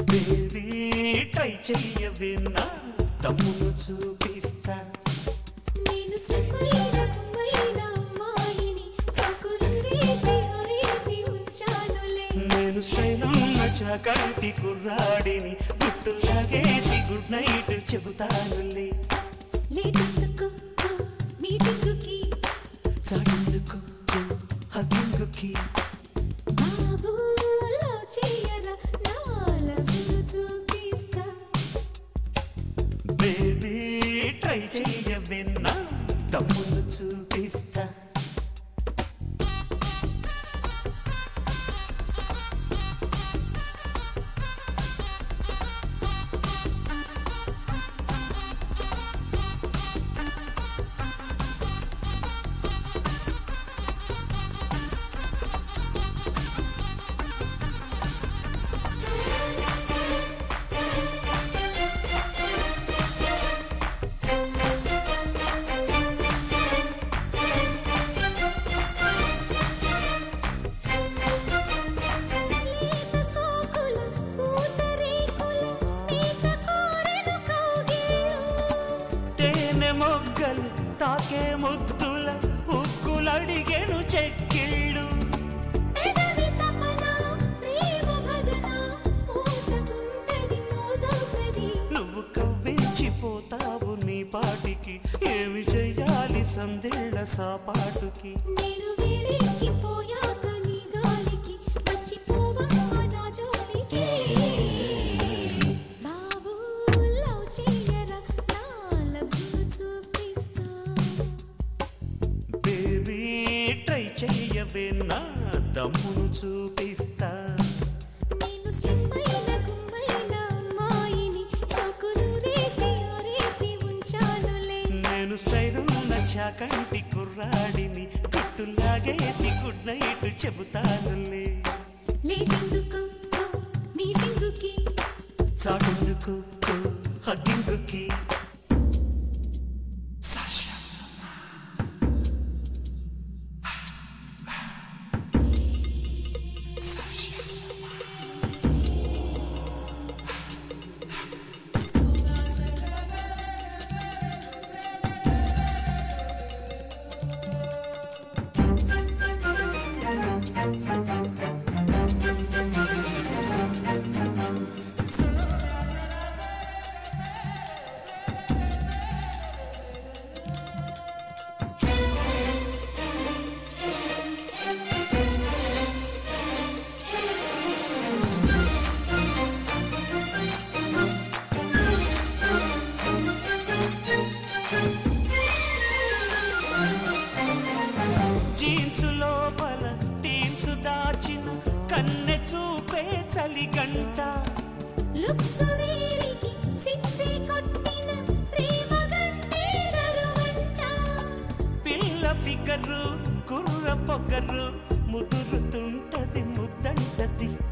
baby try చెయ్యవే నా తమ్మును చూపిస్తా నేను సకులైన కుమ్మైన అమ్మాయిని సకులురేసి హరేసి ఉంచానులే నేను స్ట్రైనమ్మ చాకంటి కుర్రాడిని గుట్టులాగేసి గుడ్ నైట్ చెబుతానులే లేటెందుకు మీటింగుకి చాటెందుకు హగ్గింగుకి బాబులో చేయరా నాలసులు చూపిస్తా బేబీ ట్రై చెయ్యవే నా తమ్మును చూపిస్తా లేత సోకుల పూతరేకుల మేత కోరెను కౌగిళ్ళు తేనె మొగ్గలు తాకే ముద్దుల ఉక్కులడిగెను చెక్కిళ్ళు పెదవి తపన ప్రేమ భజన పూతకుంటది మోజవుతది నువ్వు కవ్వించిపోతావు నీ పాటికి ఏమి చెయ్యాలి సందేళ్ల సాపాటుకి నేను వేడెక్కిపోయాక నీ గాలికి వచ్చిపోవమ్మా నా జోలికి బాబు లవ్ చేయరా నా లవ్జులు చూపిస్తా బేబీ ట్రై చెయ్యవే నా దమ్మును చూపిస్తా నేను స్లిమ్మైన గుమ్మైన అమ్మాయిని సోకులు రేసి ఆరేసి ఉంచానులే నేను స్టైలున్న చాకంటి కుర్రాడిని కట్టులాగేసి గుడ్ నైట్ చెబుతానులే లేటెందుకు మీటింగుకి చాటెందుకు హగ్గింగుకి జీన్స్ లోపల టీన్స్ దాచిన కన్నె చూపే చలిగంట లుక్స్ వేడికి సిక్సే కొట్టిన ప్రేమ గంటేరరువంట పిల్ల ఫిగరు కుర్ర పొగరు ముదురుతుంటది ముద్దంటది